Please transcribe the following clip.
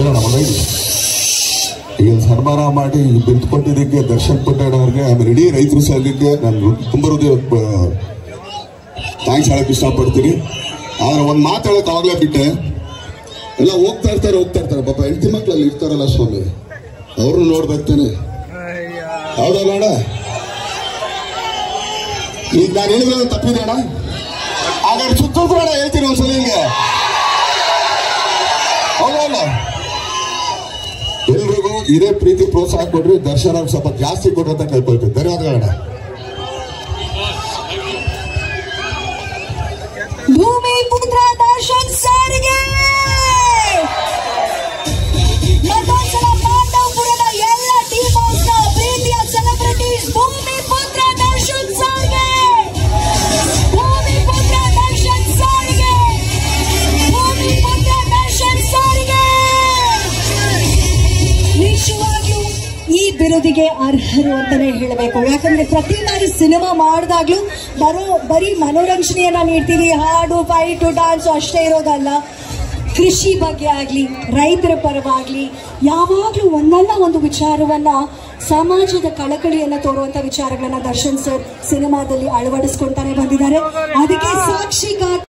ಇರೋಣ ಮನೆಗೆ ಈಗ ಸನ್ಮಾನ ಮಾಡಿ ಬಿಂತ್ಕೊಂಡಿದ್ದಕ್ಕೆ ದರ್ಶನ್ ಪುಟ್ಟಣ್ಣವ್ರಿಗೆ ಆಮೇಲೆ ಇಡೀ ರೈತರು ಸಲ್ಲಿಗೆ ನಾನು ತುಂಬ ಹೃದಯ ಥ್ಯಾಂಕ್ಸ್ ಹೇಳಕ್ ಇಷ್ಟಪಡ್ತೀನಿ ಆದ್ರೆ ಒಂದು ಮಾತು ಹೇಳಕ್ ಅವಾಗಲೇ ಬಿಟ್ಟೆ ಎಲ್ಲ ಹೋಗ್ತಾ ಇರ್ತಾರೆ ಹೋಗ್ತಾ ಇರ್ತಾರೆ ಪಾಪ ಹೆಂಡತಿ ಮಕ್ಳಲ್ಲಿ ಇರ್ತಾರಲ್ಲ ಸ್ವಾಮಿ ಅವ್ರನ್ನ ನೋಡ್ಬೇಕ್ತಾನೆ ಹೌದಲ್ಲ ಅಣ್ಣ ಈಗ ನಾನು ಹೇಳಿದ್ರೆ ತಪ್ಪಿದೆ ಅಣ್ಣ ಹಾಗಾದ್ರೆ ಸುತ್ತೋದ್ರ ಅಣ್ಣ ಹೇಳ್ತೀನಿ ಒಂದ್ಸಲ ಹಿಂಗೆ ಹೌದಲ್ಲ ಎಲ್ರಿಗೂ ಇದೇ ಪ್ರೀತಿ ಪ್ರೋತ್ಸಾಹ ಕೊಡ್ರಿ ದರ್ಶನ ಸ್ವಲ್ಪ ಜಾಸ್ತಿ ಕೊಡ್ರಿ ಅಂತ ಕೇಳ್ಕೊಳ್ತೀವಿ ಧನ್ಯವಾದಗಳಣ್ಣ ಭೂಮಿ ಪುತ್ರ ದರ್ಶನ್ ಸಾರಿಗೆ ಮತ್ತೊಂದ್ಸಲ ಪಾಂಡವಪುರದ ಎಲ್ಲ ಟೀಮ್ ಹೌಸ್ ನ ಪ್ರೀತಿಯ ಸೆಲೆಬ್ರಿಟೀಸ್ ಭೂಮಿ ಪುತ್ರ ದರ್ಶನ್ ಸಾರಿಗೆ ಭೂಮಿ ಪುತ್ರ ದರ್ಶನ್ ಸಾರಿಗೆ ಭೂಮಿ ಪುತ್ರ ದರ್ಶನ್ ಸಾರಿಗೆ ನಿಜವಾಗ್ಲೂ ಈ ಬಿರುದಿಗೆ ಅರ್ಹರು ಅಂತಾನೆ ಹೇಳಬೇಕು ಯಾಕಂದ್ರೆ ಪ್ರತಿ ಬಾರಿ ಸಿನಿಮಾ ಮಾಡಿದಾಗ್ಲೂ ಬರೋ ಬರೀ ಮನೋರಂಜನೆಯನ್ನ ನೀಡ್ತೀವಿ ಹಾಡು ಫೈಟು ಡಾನ್ಸ್ ಅಷ್ಟೇ ಇರೋದಲ್ಲ ಕೃಷಿ ಬಗ್ಗೆ ಆಗಲಿ ರೈತರ ಪರವಾಗ್ಲಿ ಯಾವಾಗಲೂ ಒಂದಲ್ಲ ಒಂದು ವಿಚಾರವನ್ನ ಸಮಾಜದ ಕಳಕಳಿಯನ್ನ ತೋರುವಂತ ವಿಚಾರಗಳನ್ನ ದರ್ಶನ್ ಸರ್ ಸಿನಿಮಾದಲ್ಲಿ ಅಳವಡಿಸ್ಕೊಂತಾನೆ ಬಂದಿದ್ದಾರೆ ಅದಕ್ಕೆ ಸಾಕ್ಷಿ